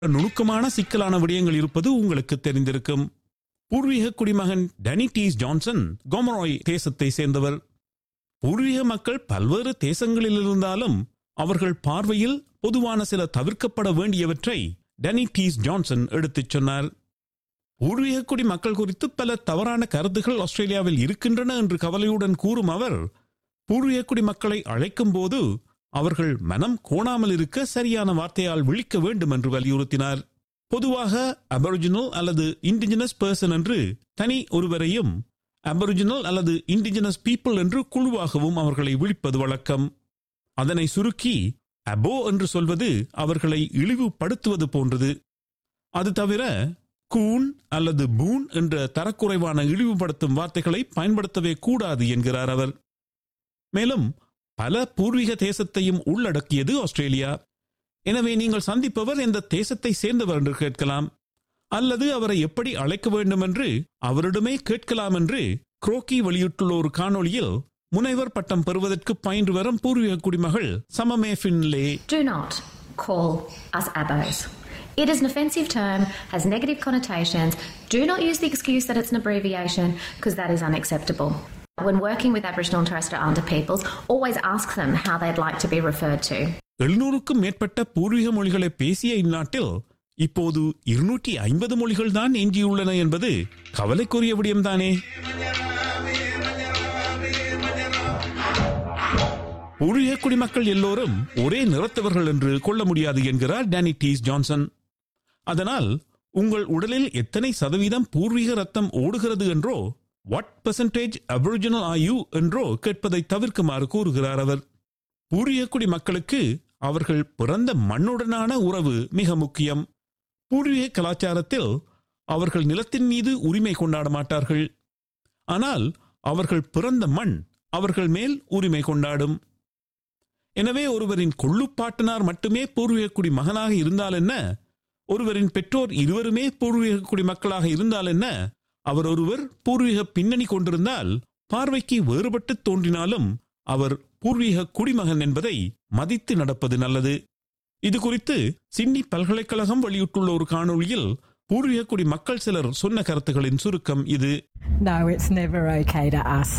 நுணுக்கமான சிக்கலான விடயங்கள் இருப்பது உங்களுக்கு தெரிந்திருக்கும் பூர்வீக குடிமகன் டனி டீஸ் ஜான்சன் கோமராய் தேசத்தை சேர்ந்தவர் பூர்வீக மக்கள் பல்வேறு தேசங்களில் இருந்தாலும் அவர்கள் பார்வையில் பொதுவான சில தவிர்க்கப்பட வேண்டியவற்றை டனி டீஸ் ஜான்சன் எடுத்துச் சொன்னார் பூர்வீக குடி மக்கள் குறித்து பல தவறான கருத்துகள் ஆஸ்திரேலியாவில் இருக்கின்றன என்று கவலையுடன் கூறும் அவர் பூர்வீக குடி மக்களை அழைக்கும் போது அவர்கள் மனம் கோணாமல் இருக்க சரியான வார்த்தையால் விழிக்க வேண்டும் என்று வலியுறுத்தினார் பொதுவாக அபரிஜினல் அல்லது இண்டிஜினஸ் பர்சன் என்று தனி ஒருவரையும் அபரிஜினல் அல்லது இண்டிஜினஸ் பீப்புள் என்று குழுவாகவும் அவர்களை விழிப்பது வழக்கம் அதனை சுருக்கி அபோ என்று சொல்வது அவர்களை இழிவுபடுத்துவது போன்றது அது தவிர கூன் அல்லது பூன் என்ற தரக்குறைவான இழிவுபடுத்தும் வார்த்தைகளை பயன்படுத்தவே கூடாது என்கிறார் அவர் மேலும் பல பூர்வீக தேசத்தையும் உள்ளடக்கியது ஆஸ்திரேலியா எனவே நீங்கள் சந்திப்பவர் எந்த தேசத்தை சேர்ந்தவர் என்று கேட்கலாம் அல்லது அவரை எப்படி அழைக்க வேண்டும் என்று அவரிடமே கேட்கலாம் என்று குரோக்கி வெளியிட்டுள்ள ஒரு காணொளியில் முனைவர் பட்டம் பெறுவதற்கு பயின்று வரும் பூர்வீக குடிமகள் சமமே ஃபின்லே Do not call us abos. It is an offensive term, has negative connotations. Do not use the excuse that it's an abbreviation because that is unacceptable. When working with Aboriginal and Torres Strait Islander peoples, always ask them how they'd like to be referred to. எழுநூறுக்கும் மேற்பட்ட பூர்வீக மொழிகளை பேசிய இந்நாட்டில் இப்போது இருநூற்றி ஐம்பது மொழிகள் தான் எஞ்சியுள்ளன என்பது கவலைக்குரிய விடயம்தானே பூர்வீக குடிமக்கள் எல்லோரும் ஒரே நிறத்தவர்கள் என்று கொள்ள முடியாது என்கிறார் டேனி டீஸ் ஜான்சன் அதனால் உங்கள் உடலில் எத்தனை சதவீதம் பூர்வீக ரத்தம் ஓடுகிறது என்றோ வாட் பெர்சன்டேஜ் அபரிஜினல் ஆயு என்றோ கேட்பதை தவிர்க்குமாறு கூறுகிறார் அவர் பூர்வீக குடி மக்களுக்கு அவர்கள் பிறந்த மண்ணுடனான உறவு மிக முக்கியம் பூர்வீக கலாச்சாரத்தில் அவர்கள் நிலத்தின் மீது உரிமை கொண்டாட மாட்டார்கள் ஆனால் அவர்கள் பிறந்த மண் அவர்கள் மேல் உரிமை கொண்டாடும் எனவே ஒருவரின் கொள்ளுப்பாட்டனார் மட்டுமே பூர்வீக குடி மகனாக இருந்தால் என்ன ஒருவரின் பெற்றோர் இருவருமே பூர்வீக குடி மக்களாக இருந்தால் என்ன அவர் ஒருவர் பூர்வீக பின்னணி கொண்டிருந்தால் பார்வைக்கு வேறுபட்டு தோன்றினாலும் அவர் பூர்வீக குடிமகன் என்பதை மதித்து நடப்பது நல்லது இது குறித்து சிட்னி பல்கலைக்கழகம் வெளியிட்டுள்ள ஒரு காணொளியில் பூர்வீக குடி மக்கள் சிலர் சொன்ன கருத்துகளின் சுருக்கம் இது No, it's never okay to ask